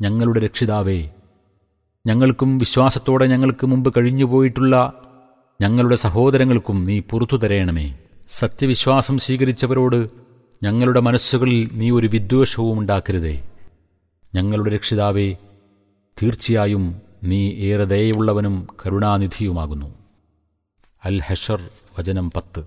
ഞങ്ങളുടെ രക്ഷിതാവേ ഞങ്ങൾക്കും വിശ്വാസത്തോടെ ഞങ്ങൾക്ക് മുമ്പ് കഴിഞ്ഞുപോയിട്ടുള്ള ഞങ്ങളുടെ സഹോദരങ്ങൾക്കും നീ പുറത്തു തരയണമേ സത്യവിശ്വാസം സ്വീകരിച്ചവരോട് ഞങ്ങളുടെ മനസ്സുകളിൽ നീ ഒരു വിദ്വേഷവും ഉണ്ടാക്കരുതേ ഞങ്ങളുടെ രക്ഷിതാവേ തീർച്ചയായും നീ ഏറെ ദയയുള്ളവനും കരുണാനിധിയുമാകുന്നു അൽ ഹഷർ വചനം പത്ത്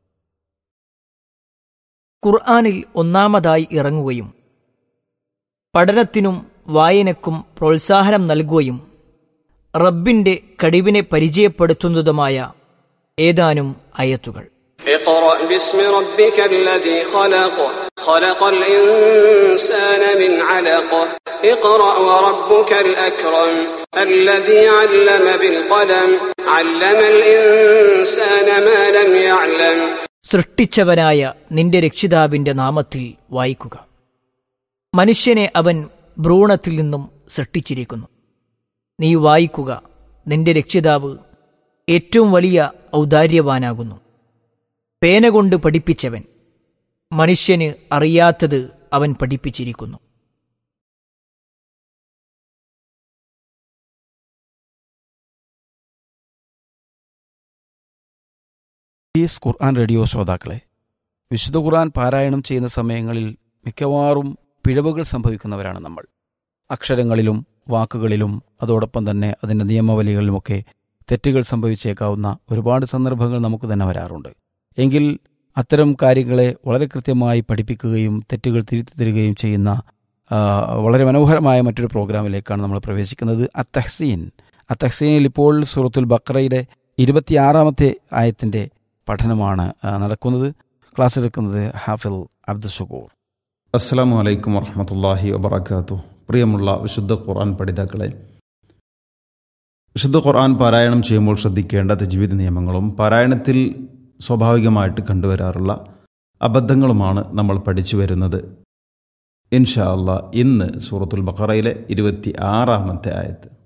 ഖുർആാനിൽ ഒന്നാമതായി ഇറങ്ങുകയും പഠനത്തിനും വായനക്കും പ്രോത്സാഹനം നൽകുകയും റബ്ബിന്റെ കഴിവിനെ പരിചയപ്പെടുത്തുന്നതുമായ ഏതാനും അയത്തുകൾ اقرأ باسم ربك الذي خلق خلق الإنسان من علق اقرأ وربك الأكرم الذي علم بالقلم علم الإنسان ما لم يعلم സൃഷ്ടിച്ചവനായ നിന്റെ രക്ഷിതാവിന്റെ നാമത്തിൽ വായിക്കുക മനുഷ്യനെ അവൻ ഭ്രൂണത്തിൽ നിന്നും സൃഷ്ടിച്ചിരിക്കുന്നു നീ വായിക്കുക നിന്റെ രക്ഷിതാവ് ഏറ്റവും വലിയ ഔദാര്യവാനാകുന്നു പേന കൊണ്ട് പഠിപ്പിച്ചവൻ മനുഷ്യന് അറിയാത്തത് അവൻ പഠിപ്പിച്ചിരിക്കുന്നു പീസ് ഖുർആൻ റേഡിയോ ശ്രോതാക്കളെ വിശുദ്ധ ഖുർആൻ പാരായണം ചെയ്യുന്ന സമയങ്ങളിൽ മിക്കവാറും പിഴവുകൾ സംഭവിക്കുന്നവരാണ് നമ്മൾ അക്ഷരങ്ങളിലും വാക്കുകളിലും അതോടൊപ്പം തന്നെ അതിൻ്റെ നിയമവലികളിലുമൊക്കെ തെറ്റുകൾ സംഭവിച്ചേക്കാവുന്ന ഒരുപാട് സന്ദർഭങ്ങൾ നമുക്ക് തന്നെ വരാറുണ്ട് എങ്കിൽ അത്തരം കാര്യങ്ങളെ വളരെ കൃത്യമായി പഠിപ്പിക്കുകയും തെറ്റുകൾ തിരുത്തി തരികയും ചെയ്യുന്ന ആ, വളരെ മനോഹരമായ മറ്റൊരു പ്രോഗ്രാമിലേക്കാണ് നമ്മൾ പ്രവേശിക്കുന്നത് അത്തഹ്സീൻ അത്തഹ്സീനിൽ ഇപ്പോൾ സൂറത്തുൽ ബക്രയുടെ ഇരുപത്തിയാറാമത്തെ ആയത്തിൻ്റെ പഠനമാണ് ആ, നടക്കുന്നത് ക്ലാസ് എടുക്കുന്നത് ഹാഫിൽ അബ്ദുൽ ഷുക്കൂർ അസ്സാം വലൈക്കും വർഹമത്തല്ലാഹി വബർക്കാത്തു പ്രിയമുള്ള വിശുദ്ധ ഖുർആൻ പഠിതാക്കളെ വിശുദ്ധ ഖുർആൻ പാരായണം ചെയ്യുമ്പോൾ ശ്രദ്ധിക്കേണ്ട ജീവിത നിയമങ്ങളും പാരായണത്തിൽ സ്വാഭാവികമായിട്ട് കണ്ടുവരാറുള്ള അബദ്ധങ്ങളുമാണ് നമ്മൾ പഠിച്ചു വരുന്നത് ഇൻഷാ അള്ളാ ഇന്ന് സൂറത്തുൽ ബഖറയിലെ ഇരുപത്തി ആറാമത്തെ ആയത്ത്